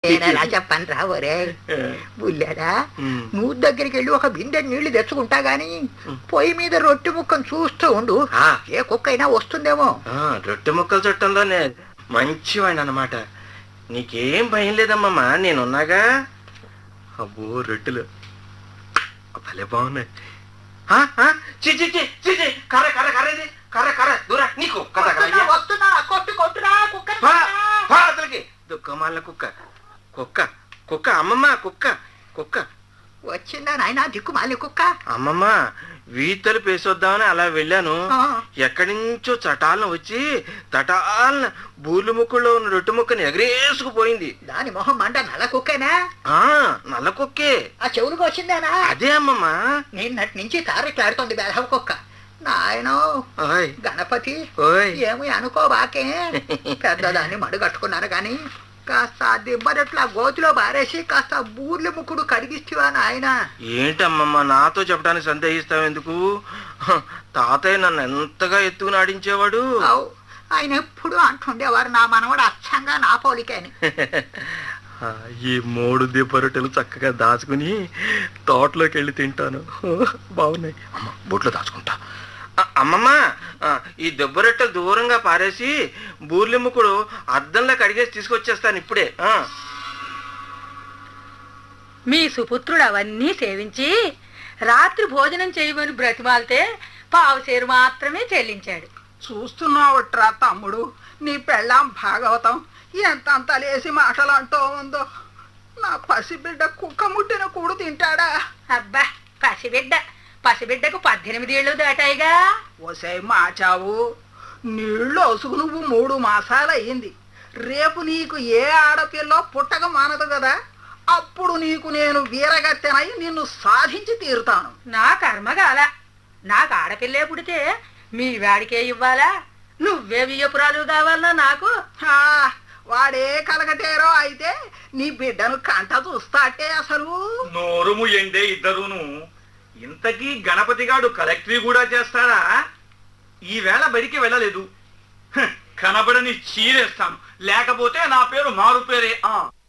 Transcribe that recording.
నేను ఎలా చెప్పను రా ఒరే బుల్లారా ఉమ్. నువ్వు దగ్గరికి వెళ్ళి ఒక బిందె నీళ్లు తెచ్చుకుంటా గాని పొయ్యి మీద రొట్టె ముక్కను చూస్తూ ఉండు ఆ. ఏ కుక్క అయినా వస్తుందేమో ఆ, రొట్టె ముక్కలు చుట్టంలోనే మంచివాడిని అన్నమాట నీకేం భయం లేదమ్మమ్మా నేనున్నాగా అబ్బో రొట్టెలు భలే బాగున్నాయి ఆ, ఆ, చి, చి, చి, చి, చి, కర్ర కర్ర కర్ర ఇది కర్ర కర్ర దూరా నీకు కథ వస్తున్నా, వస్తున్నా కొట్టు కొట్టురా కుక్కని కొట్టురా. అతనికి దుఃఖమాల కుక్క కుక్క కుక్క అమ్మమ్మ కుక్క కుక్క వచ్చిందా నాయనా దిక్కుమాలి కుక్క అమ్మమ్మ వీతలు పేసొద్దామని అలా వెళ్ళాను ఆ. ఎక్కడి నుంచో చటాలను వచ్చి తటాలన బూర్లు ముక్కుల్లో ఉన్న రొట్టె ముక్కని ఎగరేసుకుపోయింది దాని మొహం మంట నల్ల కుక్కేనా ఆ నల్ల కుక్కే ఆ చెవులకు వచ్చిందేనా అదే అమ్మమ్మ నిన్నటి నుంచి తారెట్లాడుతోంది బెదవ కుక్క నాయనో ఓయ్ గణపతి ఓయ్ ఏమి అనుకోబాకే పెద్దదాన్ని మడుగట్టుకున్నాను గాని కాస్త ఆ దిబ్బరట్లా గోతిలో బారేసి కాస్త బూర్ల ముక్కుడు కడిగిస్తావా నాయన ఏంటమ్మమ్మ నాతో చెప్పడానికి సందేహిస్తావు ఎందుకు హ, తాతయ్య నన్ను ఎంతగా ఎత్తుకుని ఆడించేవాడు అవు ఆయన ఎప్పుడు అంటుండేవారు నా మనవడు అచ్చంగా నా పోలికేని ఆ, ఈ మూడు దీపరొట్టెలు చక్కగా దాచుకుని తోటలోకి వెళ్ళి తింటాను బాగున్నాయి అమ్మ బొట్లో దాచుకుంటా ఆ, అమ్మమ్మ ఆ, ఈ దెబ్బరొట్టెలు దూరంగా పారేసి బూర్లెమ్ముకుడు అద్దంలో కడిగేసి తీసుకొచ్చేస్తాను ఇప్పుడే ఆ. మీ సుపుత్రుడు అవన్నీ సేవించి రాత్రి భోజనం చేయమని బ్రతిమాలితే పావుసేరు మాత్రమే చెల్లించాడు చూస్తున్నావుట్రా తమ్ముడు నీ పెళ్ళాం భాగవతం ఎంత అంత లేసి మాటలు అంటూ ఉందో నా పసిబిడ్డ కుక్క ముట్టిన కూడు తింటాడా అబ్బా పసిబిడ్డ పసిబిడ్డకు పద్దెనిమిది ఏళ్ళు దాటాయిగా ఒసే మాచావు నీళ్ళు ఒసుగు నువ్వు మూడు మాసాలు అయ్యింది రేపు నీకు ఏ ఆడపిల్ల పుట్టక మానదు కదా అప్పుడు నీకు నేను వీరగత్తెనై నిన్ను సాధించి తీరుతాను నా కర్మగాల నాకు ఆడపిల్లే పుడితే మీ వాడికే ఇవ్వాలా నువ్వే వియ్యపురాలు కావాలన్నా నాకు హా, వాడే కలగటేరో అయితే నీ బిడ్డను కంట చూస్తాటే అసలు నోరు ముయ్యండే ఇద్దరును ఇంతకీ గణపతిగాడు కలెక్టరీ కూడా చేస్తాడా ఈవేళ బడికి వెళ్ళలేదు హ్, కనబడని చీరేస్తాను లేకపోతే నా పేరు మారు పేరే ఆ